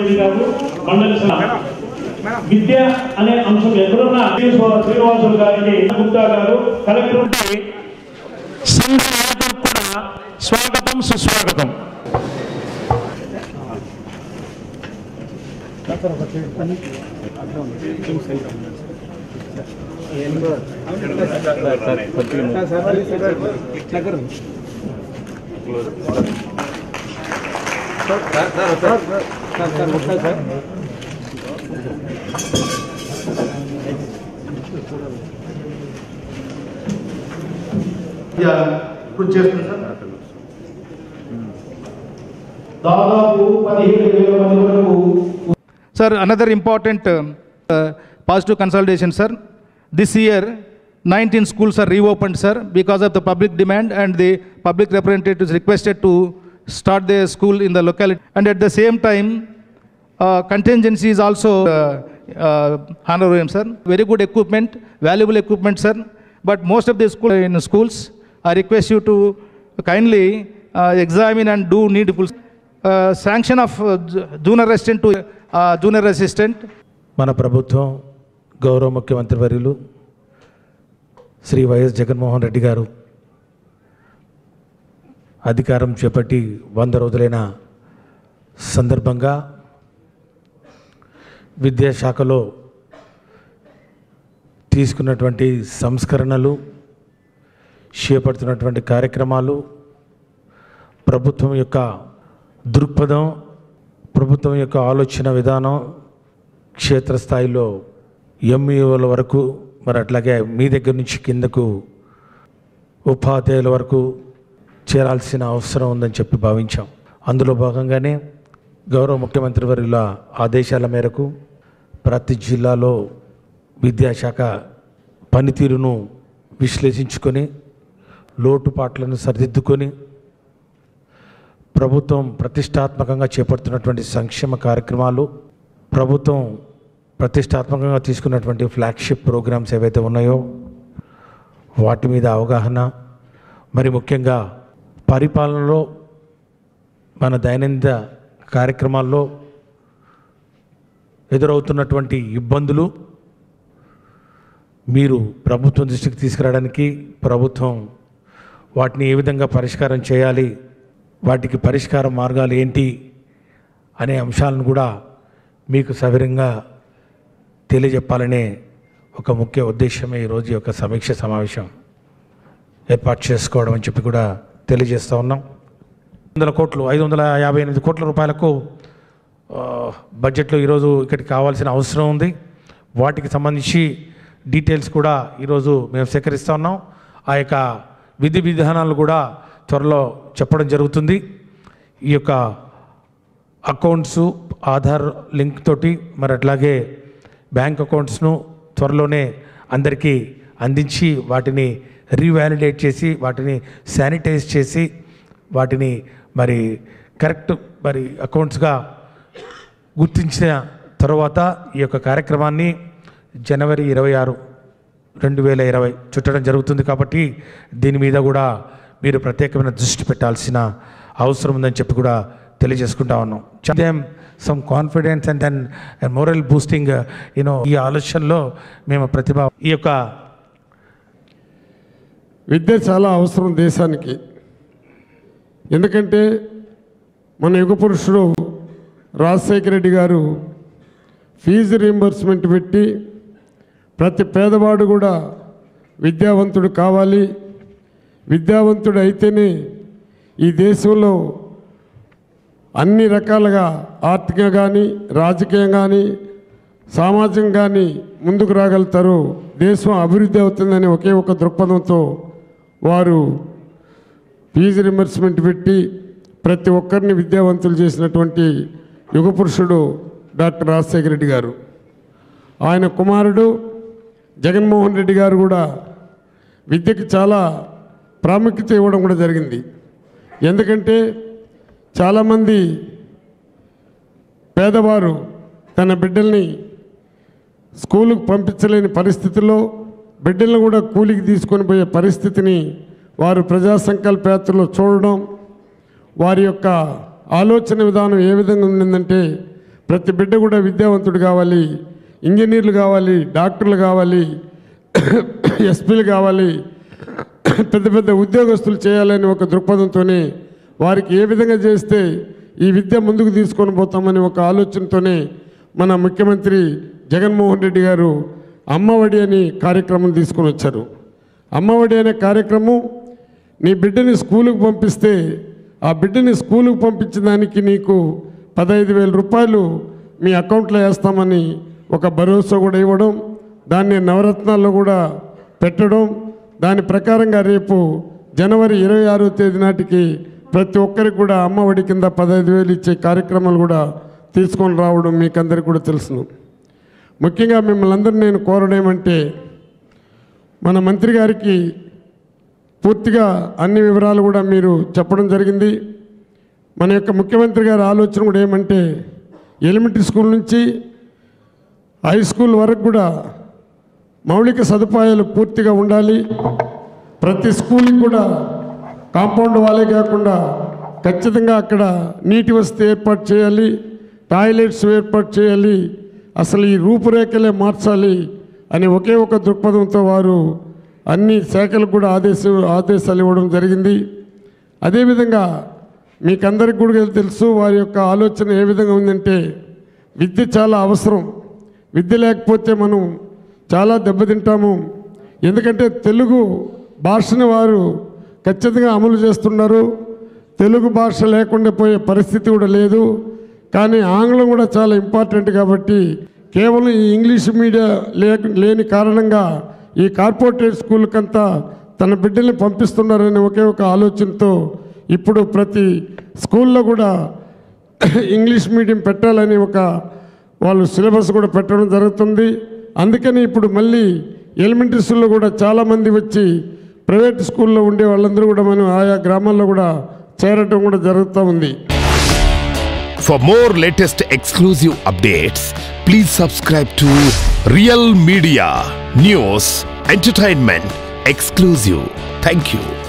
రెడ్డి గారు మండలి సభ- విద్య అనే అంశం ఎక్కడున్నా శ్రీనివాసులు గారికి గుప్తా గారు కలెక్టర్ ఉంటే సంఘ నాయకులకు కూడా స్వాగతం సుస్వాగతం కృషి చేస్తుంది సార్ దాదాపు పదిహేడు వేల మంది వరకు Sir, another important uh, uh, positive consolidation, sir. This year, 19 schools are reopened, sir, because of the public demand and the public representatives requested to start their school in the locality. And at the same time, uh, contingency is also uh, uh, honorarium, sir. Very good equipment, valuable equipment, sir. But most of the school in schools, I request you to kindly uh, examine and do needful uh, sanction of uh, ju- junior assistant to uh, junior assistant. మన ప్రభుత్వం గౌరవ ముఖ్యమంత్రి వర్యులు Shri YS Jaganmohan Reddy గారు అధికారం చేపట్టి వంద రోజులైన సందర్భంగా విద్యాశాఖలో తీసుకున్నటువంటి సంస్కరణలు చేపడుతున్నటువంటి కార్యక్రమాలు ప్రభుత్వం యొక్క దృక్పథం ప్రభుత్వం యొక్క ఆలోచన విధానం క్షేత్రస్థాయిలో ఎంఈఓల వరకు మరి అట్లాగే మీ దగ్గర నుంచి కిందకు ఉపాధ్యాయుల వరకు చేరాల్సిన అవసరం ఉందని చెప్పి భావించాం అందులో భాగంగానే గౌరవ ముఖ్యమంత్రి వర్యుల ఆదేశాల మేరకు ప్రతి జిల్లాలో విద్యాశాఖ పనితీరును విశ్లేషించుకొని లోటుపాట్లను సరిదిద్దుకొని ప్రభుత్వం ప్రతిష్టాత్మకంగా చేపడుతున్నటువంటి సంక్షేమ కార్యక్రమాలు ప్రభుత్వం ప్రతిష్టాత్మకంగా తీసుకున్నటువంటి ఫ్లాగ్షిప్ ప్రోగ్రామ్స్ ఏవైతే ఉన్నాయో వాటి మీద అవగాహన మరి ముఖ్యంగా పరిపాలనలో మన దైనందిన కార్యక్రమాల్లో ఎదురవుతున్నటువంటి ఇబ్బందులు మీరు ప్రభుత్వం దృష్టికి తీసుకురావడానికి ప్రభుత్వం వాటిని ఏ విధంగా పరిష్కారం చేయాలి వాటికి పరిష్కార మార్గాలు ఏంటి అనే అంశాలను కూడా మీకు సవిరంగా తెలియజెప్పాలనే ఒక ముఖ్య ఉద్దేశమే ఈరోజు ఈ యొక్క సమీక్ష సమావేశం ఏర్పాటు చేసుకోవడం అని చెప్పి కూడా తెలియజేస్తూ ఉన్నాం వందల కోట్లు ఐదు వందల యాభై ఎనిమిది కోట్ల రూపాయలకు ఆ, బడ్జెట్లో ఈరోజు ఇక్కడికి కావాల్సిన అవసరం ఉంది వాటికి సంబంధించి డీటెయిల్స్ కూడా ఈరోజు మేము సేకరిస్తూ ఉన్నాం ఆ యొక్క విధి విధానాలు కూడా త్వరలో చెప్పడం జరుగుతుంది ఈ యొక్క అకౌంట్స్ ఆధార్ లింక్ తోటి మరి అట్లాగే బ్యాంక్ అకౌంట్స్ను త్వరలోనే అందరికీ అందించి వాటిని రీవాలిడేట్ చేసి వాటిని శానిటైజ్ చేసి వాటిని మరి కరెక్ట్ మరి అకౌంట్స్గా గుర్తించిన తర్వాత ఈ యొక్క కార్యక్రమాన్ని జనవరి ఇరవై ఆరు రెండు వేల ఇరవై చుట్టడం జరుగుతుంది కాబట్టి దీని మీద కూడా మీరు ప్రత్యేకమైన దృష్టి పెట్టాల్సిన అవసరం ఉందని చెప్పి కూడా తెలియజేసుకుంటా ఉన్నాం them some confidence and then moral boosting you know ఈ ఆలోచనలో మేము ప్రతిభ ఈ యొక్క విద్య చాలా అవసరం దేశానికి ఎందుకంటే మన యుగ పురుషుడు రాజశేఖర రెడ్డి గారు ఫీజు రీంబర్స్మెంట్ పెట్టి ప్రతి పేదవాడు కూడా విద్యావంతుడు కావాలి విద్యావంతుడు అయితేనే ఈ దేశంలో అన్ని రకాలుగా ఆర్థికంగా కానీ రాజకీయం కానీ సామాజికంగా కానీ ముందుకు రాగలుగుతారు దేశం అభివృద్ధి అవుతుందని ఒకే ఒక దృక్పథంతో వారు ఫీజు రిమర్స్మెంట్ పెట్టి ప్రతి ఒక్కరిని విద్యావంతులు చేసినటువంటి యుగ పురుషుడు డాక్టర్ రాజశేఖర రెడ్డి గారు ఆయన కుమారుడు జగన్మోహన్ రెడ్డి గారు కూడా విద్యకి చాలా ప్రాముఖ్యత ఇవ్వడం కూడా జరిగింది ఎందుకంటే చాలామంది పేదవారు తన బిడ్డల్ని స్కూలుకు పంపించలేని పరిస్థితుల్లో బిడ్డలను కూడా కూలికి తీసుకొని పోయే పరిస్థితిని వారు ప్రజా సంకల్ప యాత్రలో చూడడం వారి యొక్క ఆలోచన విధానం ఏ విధంగా ఉండిందంటే ప్రతి బిడ్డ కూడా విద్యావంతుడు కావాలి ఇంజనీర్లు కావాలి డాక్టర్లు కావాలి ఎస్పీలు కావాలి పెద్ద పెద్ద ఉద్యోగస్తులు చేయాలని ఒక దృక్పథంతోనే వారికి ఏ విధంగా చేస్తే ఈ విద్య ముందుకు తీసుకొని పోతామని ఒక ఆలోచనతోనే మన ముఖ్యమంత్రి జగన్మోహన్ రెడ్డి గారు అమ్మఒడి అని కార్యక్రమం తీసుకొని వచ్చారు అమ్మఒడి అనే కార్యక్రమం నీ బిడ్డని స్కూలుకు పంపిస్తే ఆ బిడ్డని స్కూలుకు పంపించిన దానికి నీకు పదహైదు వేల రూపాయలు మీ అకౌంట్లో వేస్తామని ఒక భరోసా కూడా ఇవ్వడం దాన్ని నవరత్నాల్లో కూడా పెట్టడం దాని ప్రకారంగా రేపు జనవరి ఇరవై ఆరో తేదీ నాటికి ప్రతి ఒక్కరికి కూడా అమ్మఒడి కింద పదహైదు వేలు ఇచ్చే కార్యక్రమాలు కూడా తీసుకొని రావడం మీకు అందరికీ కూడా తెలుసును ముఖ్యంగా మిమ్మల్ని అందరినీ నేను కోరడం ఏమంటే మన మంత్రి గారికి పూర్తిగా అన్ని వివరాలు కూడా మీరు చెప్పడం జరిగింది మన యొక్క ముఖ్యమంత్రి గారి ఆలోచన కూడా ఏమంటే ఎలిమెంటరీ స్కూల్ నుంచి హై స్కూల్ వరకు కూడా మౌలిక సదుపాయాలు పూర్తిగా ఉండాలి ప్రతి స్కూల్కి కూడా కాంపౌండ్ వాళ్ళే కాకుండా ఖచ్చితంగా అక్కడ నీటి వసతి ఏర్పాటు చేయాలి టాయిలెట్స్ ఏర్పాటు చేయాలి అసలు ఈ రూపురేఖలే మార్చాలి అని ఒకే ఒక దృక్పథంతో వారు అన్ని శాఖలకు కూడా ఆదేశ ఆదేశాలు ఇవ్వడం జరిగింది అదేవిధంగా మీకందరికి కూడా తెలుసు వారి యొక్క ఆలోచన ఏ విధంగా ఉందంటే విద్య చాలా అవసరం విద్య లేకపోతే మనం చాలా దెబ్బతింటాము ఎందుకంటే తెలుగు భాషని వారు ఖచ్చితంగా అమలు చేస్తున్నారు తెలుగు భాష లేకుండా పోయే పరిస్థితి కూడా లేదు కానీ ఆంగ్లం కూడా చాలా ఇంపార్టెంట్ కాబట్టి కేవలం ఈ ఇంగ్లీష్ మీడియా లే లేని కారణంగా ఈ కార్పొరేట్ స్కూల్కంతా తన బిడ్డల్ని పంపిస్తున్నారనే ఒకే ఒక ఆలోచనతో ఇప్పుడు ప్రతి స్కూల్లో కూడా ఇంగ్లీష్ మీడియం పెట్టాలని ఒక వాళ్ళు సిలబస్ కూడా పెట్టడం జరుగుతుంది అందుకని ఇప్పుడు మళ్ళీ ఎలిమెంటరీ స్కూల్లో కూడా చాలామంది వచ్చి ప్రైవేట్ స్కూల్లో ఉండే వాళ్ళందరూ కూడా మనం ఆయా గ్రామాల్లో కూడా చేరటం కూడా జరుగుతూ ఉంది For more latest exclusive updates, please subscribe to Real Media News Entertainment Exclusive. Thank you.